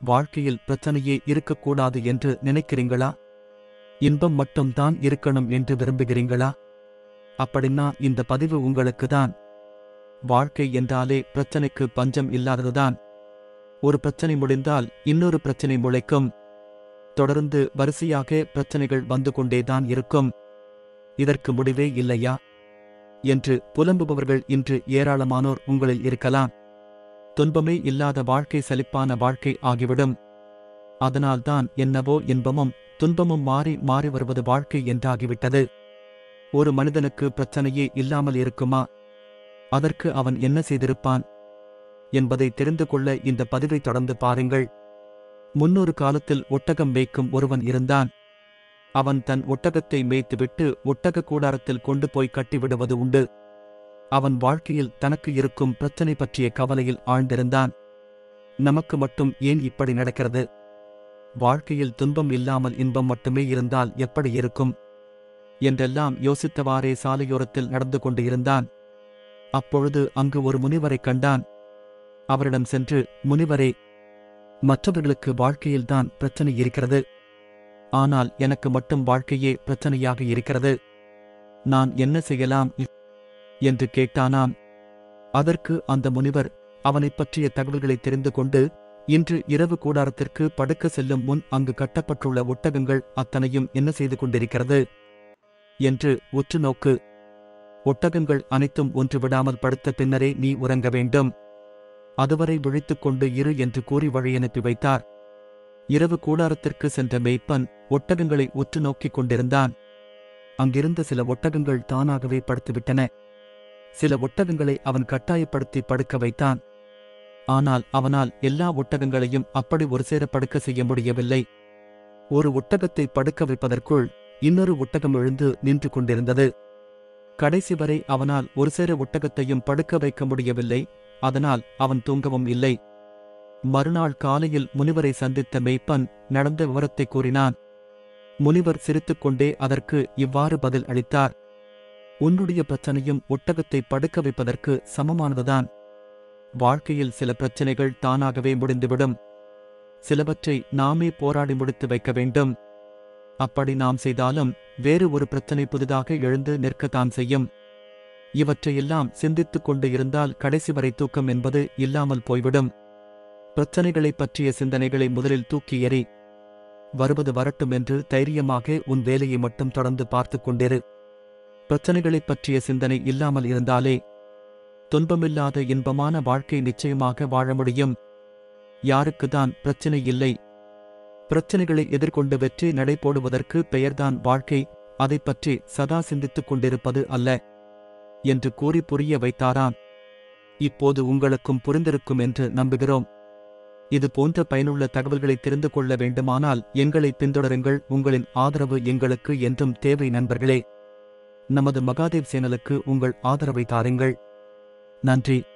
வாழ்க்கையில் பிரச்சனையே இருக்கக்கூடாது என்று நினைக்கிறீங்களா இன்பம் மட்டும்தான் இருக்கணும் என்று விரும்புகிறீங்களா அப்படின்னா இந்த பதிவு உங்களுக்கு தான் வாழ்க்கை என்றாலே பிரச்சனைக்கு பஞ்சம் இல்லாததுதான் ஒரு பிரச்சனை முடிந்தால் இன்னொரு பிரச்சனை முளைக்கும் தொடர்ந்து வரிசையாக பிரச்சனைகள் வந்து கொண்டேதான் இருக்கும் இதற்கு முடிவே இல்லையா என்று புலம்புபவர்கள் இன்று ஏராளமானோர் உங்களில் இருக்கலாம் துன்பமே இல்லாத வாழ்க்கை சலிப்பான வாழ்க்கை ஆகிவிடும் அதனால்தான் என்னவோ இன்பமும் துன்பமும் மாறி மாறி வருவது வாழ்க்கை என்றாகிவிட்டது ஒரு மனிதனுக்கு பிரச்சனையே இல்லாமல் இருக்குமா அதற்கு அவன் என்ன செய்திருப்பான் என்பதை தெரிந்து கொள்ள இந்த பதிவை தொடர்ந்து பாருங்கள் முன்னொரு காலத்தில் ஒட்டகம் மேய்க்கும் ஒருவன் இருந்தான் அவன் தன் ஒட்டகத்தை மேய்த்துவிட்டு ஒட்டக கூடாரத்தில் கொண்டு போய் கட்டிவிடுவது உண்டு அவன் வாழ்க்கையில் தனக்கு இருக்கும் பிரச்சனை பற்றிய கவலையில் ஆழ்ந்திருந்தான் நமக்கு மட்டும் ஏன் இப்படி நடக்கிறது வாழ்க்கையில் துன்பம் இல்லாமல் இன்பம் மட்டுமே இருந்தால் எப்படி இருக்கும் என்றெல்லாம் யோசித்தவாறே சாலையோரத்தில் நடந்து கொண்டு இருந்தான் அப்பொழுது அங்கு ஒரு முனிவரைக் கண்டான் அவரிடம் சென்று முனிவரே மற்றவர்களுக்கு வாழ்க்கையில்தான் பிரச்சனை இருக்கிறது ஆனால் எனக்கு மட்டும் வாழ்க்கையே பிரச்சனையாக இருக்கிறது நான் என்ன செய்யலாம் என்று கேட்டானாம் அதற்கு அந்த முனிவர் அவனைப் பற்றிய தகவல்களை தெரிந்து கொண்டு இன்று இரவு கூடாரத்திற்கு படுக்க செல்லும் முன் அங்கு கட்டப்பட்டுள்ள ஒட்டகங்கள் அத்தனையும் என்ன செய்து கொண்டிருக்கிறது என்று உற்று நோக்கு ஒட்டகங்கள் அனைத்தும் ஒன்று விடாமல் படுத்த பின்னரே நீ உறங்க வேண்டும் அதுவரை விழித்துக் கொண்டு இரு என்று கூறி வழி அனுப்பி வைத்தார் இரவு கூடாரத்திற்கு சென்ற மேய்ப்பன் ஒட்டகங்களை உற்று நோக்கிக் கொண்டிருந்தான் அங்கிருந்த சில ஒட்டகங்கள் தானாகவே படுத்துவிட்டன சில ஒட்டகங்களை அவன் கட்டாயப்படுத்தி படுக்க வைத்தான் ஆனால் அவனால் எல்லா ஒட்டகங்களையும் அப்படி ஒரு சேர படுக்க செய்ய முடியவில்லை ஒரு ஒட்டகத்தை படுக்க வைப்பதற்குள் இன்னொரு ஒட்டகம் எழுந்து நின்று கொண்டிருந்தது கடைசி வரை அவனால் ஒரு சேர ஒட்டகத்தையும் படுக்க வைக்க முடியவில்லை அதனால் அவன் தூங்கவும் இல்லை மறுநாள் காலையில் முனிவரை சந்தித்த மெய்ப்பன் நடந்த விவரத்தை கூறினான் முனிவர் சிரித்துக்கொண்டே அதற்கு இவ்வாறு பதில் அளித்தார் உன்னுடைய பிரச்சனையும் ஒட்டகத்தை படுக்க வைப்பதற்கு சமமானதுதான் வாழ்க்கையில் சில பிரச்சனைகள் தானாகவே முடிந்துவிடும் சிலவற்றை நாமே போராடி முடித்து வைக்க வேண்டும் அப்படி நாம் செய்தாலும் வேறு ஒரு பிரச்சனை புதிதாக எழுந்து நிற்கத்தான் செய்யும் இவற்றையெல்லாம் சிந்தித்துக் கொண்டு இருந்தால் கடைசி வரை தூக்கம் என்பது இல்லாமல் போய்விடும் பிரச்சனைகளைப் பற்றிய சிந்தனைகளை முதலில் தூக்கி எறி வருவது வரட்டும் என்று தைரியமாக உன் வேலையை மட்டும் தொடர்ந்து பார்த்துக் கொண்டிரு பிரச்சனைகளைப் பற்றிய சிந்தனை இல்லாமல் இருந்தாலே துன்பமில்லாத இன்பமான வாழ்க்கை நிச்சயமாக வாழ முடியும் யாருக்குதான் பிரச்சனை இல்லை பிரச்சனைகளை எதிர்கொண்டு வெற்றி நடைபோடுவதற்கு பெயர்தான் வாழ்க்கை அதைப் பற்றி சதா சிந்தித்துக் கொண்டிருப்பது அல்ல என்று கூறி புரிய வைத்தாராம் இப்போது உங்களுக்கும் புரிந்திருக்கும் என்று நம்புகிறோம் இது போன்ற பயனுள்ள தகவல்களை தெரிந்து கொள்ள வேண்டுமானால் எங்களை பின்தொடருங்கள் உங்களின் ஆதரவு எங்களுக்கு என்றும் தேவை நண்பர்களே நமது மகாதேவ் சேனலுக்கு உங்கள் ஆதரவை தாருங்கள் நன்றி